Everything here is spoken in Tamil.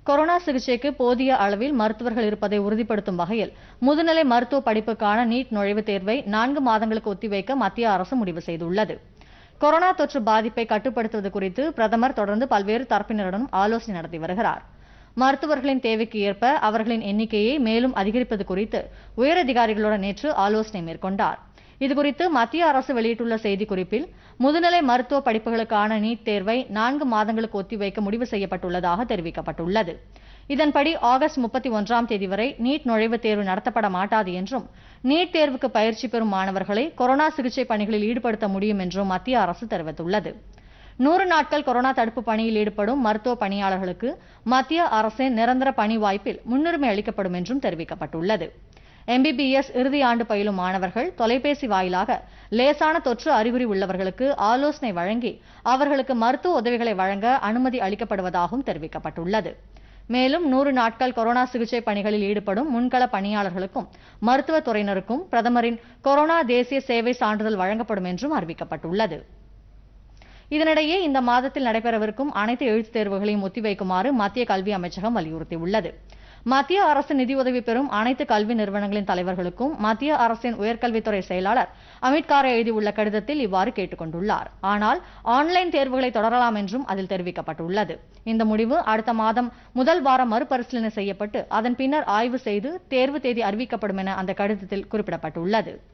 கொரோனா சிகிச்சைக்கு போதிய அளவில் மருத்துவர்கள் இருப்பதை உறுதிப்படுத்தும் வகையில் முதுநிலை மருத்துவ படிப்புக்கான நீட் நுழைவுத் தேர்வை நான்கு மாதங்களுக்கு ஒத்திவைக்க மத்திய அரசு முடிவு செய்துள்ளது கொரோனா தொற்று பாதிப்பை கட்டுப்படுத்துவது குறித்து பிரதமர் தொடர்ந்து பல்வேறு தரப்பினருடன் ஆலோசனை நடத்தி வருகிறார் மருத்துவர்களின் தேவைக்கு ஏற்ப அவர்களின் எண்ணிக்கையை மேலும் அதிகரிப்பது குறித்து உயரதிகாரிகளுடன் நேற்று ஆலோசனை மேற்கொண்டார் இதுகுறித்து மத்திய அரசு வெளியிட்டுள்ள செய்திக்குறிப்பில் முதுநிலை மருத்துவ படிப்புகளுக்கான நீட் தேர்வை நான்கு மாதங்களுக்கு ஒத்திவைக்க முடிவு செய்யப்பட்டுள்ளதாக தெரிவிக்கப்பட்டுள்ளது இதன்படி ஆகஸ்ட் முப்பத்தி ஒன்றாம் தேதி வரை நீட் நுழைவுத் தேர்வு நடத்தப்பட மாட்டாது என்றும் நீட் தேர்வுக்கு பயிற்சி பெறும் மாணவர்களை கொரோனா சிகிச்சை பணிகளில் ஈடுபடுத்த முடியும் என்றும் மத்திய அரசு தெரிவித்துள்ளது நூறு நாட்கள் கொரோனா தடுப்பு பணியில் ஈடுபடும் மருத்துவ பணியாளர்களுக்கு மத்திய அரசின் நிரந்தர பணி வாய்ப்பில் முன்னுரிமை அளிக்கப்படும் என்றும் தெரிவிக்கப்பட்டுள்ளது எம்பிபிஎஸ் இறுதி ஆண்டு பயிலும் மாணவர்கள் தொலைபேசி வாயிலாக லேசான தொற்று அறிகுறி உள்ளவர்களுக்கு ஆலோசனை வழங்கி அவர்களுக்கு மருத்துவ உதவிகளை வழங்க அனுமதி அளிக்கப்படுவதாகவும் தெரிவிக்கப்பட்டுள்ளது மேலும் நூறு நாட்கள் கொரோனா சிகிச்சை பணிகளில் ஈடுபடும் முன்கள பணியாளர்களுக்கும் மருத்துவத் துறையினருக்கும் பிரதமரின் கொரோனா தேசிய சேவை சான்றிதழ் வழங்கப்படும் என்றும் அறிவிக்கப்பட்டுள்ளது இதனிடையே இந்த மாதத்தில் நடைபெறவிருக்கும் அனைத்து எழுத்துத் தேர்வுகளையும் ஒத்திவைக்குமாறு மத்திய கல்வி அமைச்சகம் வலியுறுத்தியுள்ளது மத்திய அரசு நிதியுதவி பெறும் அனைத்து கல்வி நிறுவனங்களின் தலைவர்களுக்கும் மத்திய அரசின் உயர்கல்வித்துறை செயலாளர் அமித் காரே எழுதியுள்ள கடிதத்தில் இவ்வாறு கேட்டுக் கொண்டுள்ளார் ஆனால் ஆன்லைன் தேர்வுகளை தொடரலாம் என்றும் அதில் தெரிவிக்கப்பட்டுள்ளது இந்த முடிவு அடுத்த மாதம் முதல் வாரம் மறுபரிசீலனை செய்யப்பட்டு அதன் பின்னர் ஆய்வு செய்து தேர்வு தேதி அறிவிக்கப்படும் என அந்த கடிதத்தில் குறிப்பிடப்பட்டுள்ளது